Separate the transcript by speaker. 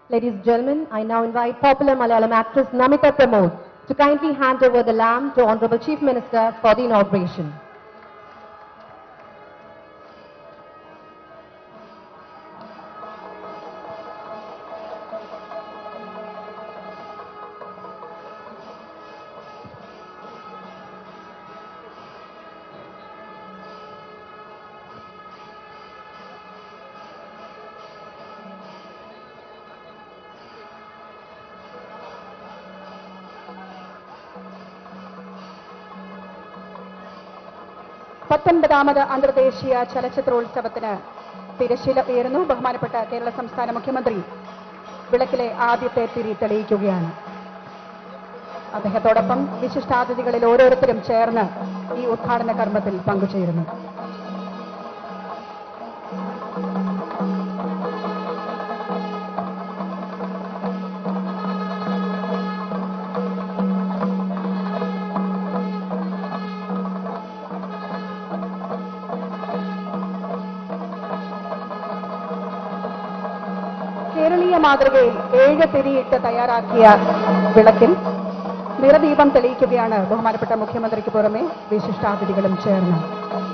Speaker 1: Ladies and gentlemen, I now invite popular Malayalam actress Namita Pramod to kindly hand over the lamb to Honorable Chief Minister for the inauguration.
Speaker 2: പത്തൊൻപതാമത് അന്തർദേശീയ ചലച്ചിത്രോത്സവത്തിന് തിരശ്ശീല ഉയരുന്നു ബഹുമാനപ്പെട്ട കേരള സംസ്ഥാന മുഖ്യമന്ത്രി വിളക്കിലെ ആദ്യത്തെ തിരി തെളിയിക്കുകയാണ് അദ്ദേഹത്തോടൊപ്പം വിശിഷ്ടാതിഥികളിൽ ഓരോരുത്തരും ചേർന്ന് ഈ ഉദ്ഘാടന കർമ്മത്തിൽ പങ്കുചേരുന്നു കേരളീയ മാതൃകയിൽ ഏഴ് തിരിയിട്ട് തയ്യാറാക്കിയ വിളക്കിൽ നിറദീപം തെളിയിക്കുകയാണ് ബഹുമാനപ്പെട്ട മുഖ്യമന്ത്രിക്ക് പുറമെ വിശിഷ്ടാതിഥികളും ചേർന്ന്